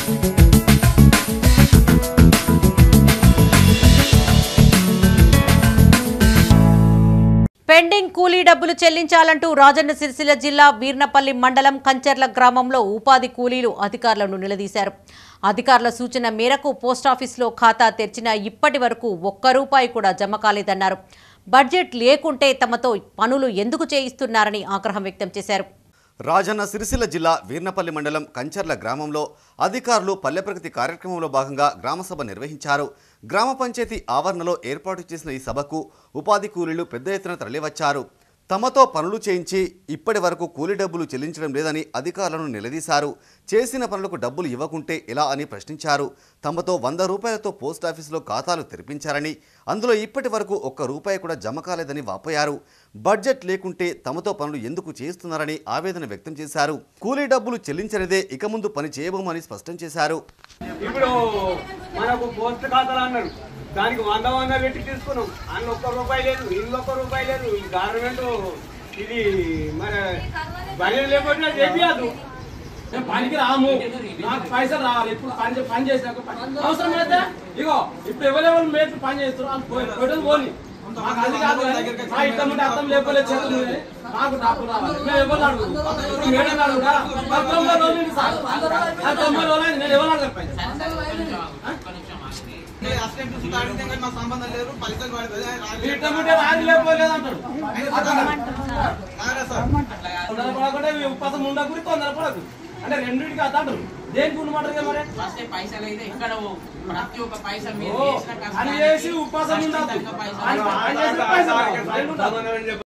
Pending కూలీ డబ్బులు చెల్లించాలంటూ రాజన్న సిరిసిల్ల జిల్లా వీర్నపల్లి మండలం కంచర్ల గ్రామంలో ఉపాధి కూలీలు అధికారులను నిలదీశారు అధికారుల సూచన మేరకు పోస్టాఫీసులో ఖాతా తెరిచిన ఇప్పటి వరకు ఒక్క రూపాయి కూడా జమ కాలేదన్నారు బడ్జెట్ లేకుంటే తమతో పనులు ఎందుకు చేయిస్తున్నారని ఆగ్రహం వ్యక్తం చేశారు రాజన్న సిరిసిల్ల జిల్లా వీర్నపల్లి మండలం కంచర్ల గ్రామంలో అధికారులు పల్లె ప్రగతి కార్యక్రమంలో భాగంగా గ్రామసభ నిర్వహించారు గ్రామ పంచాయతీ ఆవరణలో ఏర్పాటు చేసిన ఈ సభకు ఉపాధి కూలీలు పెద్ద ఎత్తున తరలివచ్చారు తమతో పనులు చేయించి ఇప్పటి వరకు కూలీ డబ్బులు చెల్లించడం లేదని అధికారులను నిలదీశారు చేసిన పనులకు డబ్బులు ఇవ్వకుంటే ఎలా అని ప్రశ్నించారు తమతో వంద రూపాయలతో పోస్టాఫీసులో ఖాతాలు తెరిపించారని అందులో ఇప్పటి వరకు ఒక్క రూపాయి కూడా జమ కాలేదని వాపోయారు బడ్జెట్ లేకుంటే తమతో పనులు ఎందుకు చేస్తున్నారని ఆవేదన వ్యక్తం చేశారు కూలీ డబ్బులు చెల్లించనిదే ఇక ముందు పని చేయబోమని స్పష్టం చేశారు ఇప్పుడు మనకు పోస్ట్ ఖాతాలు అన్నారు దానికి వంద వంద పెట్టి తీసుకున్నాం అన్న ఒక్క రూపాయి లేదు ఇల్లు ఒక్క రూపాయి లేదు ఈ గవర్నమెంట్ ఇది మరి బలి లేకపోతే చేపియద్దు మేము పనికి రాము నాకు పైసలు రావాలి ఇప్పుడు పని చే- పని చేసినాక పని- అవసరం అయితే ఇగో ఇప్పుడు ఎవరెవరు మేట్లు పని చేస్తారు వాళ్ళు పోయి- పోయడం పోని మాకు అది కాదు కానీ మా ఇష్టం ఉంటే అర్థం లేకపోతే చేతులు ఉంది. నాకు డబ్బులు రావాలి మేము ఎవరు అడుగు ఇప్పుడు మేడం అడుగుతా మరి తొంభై రోజులు ఉంది సార్ ఆ తొంభై రోజులు అయింది. నేను ఎవరు అడగను పైసలు? మీ ఇష్టం ఉంటే రాని లేకపోలేదు అంటాడు తొందరపడకుండా ఈ ఉపవాసం ఉండకూడదు తొందరపడకు అంటే రెండింటికి అతాడు దేనికి ఉండమంటారు మరి వస్తే పైసలు అయితే ఎక్కడ ప్రతి ఒక్క పైసలు మీరు ఓ, చేసిన అని కష్టానికి చేసి ఉపవాసం ఉండద్దు ఖచ్చితంగా పైసలు అని- ఆయన చేసిన పైసలు రావాలి. రెండు ఉండాలి. చెప్పి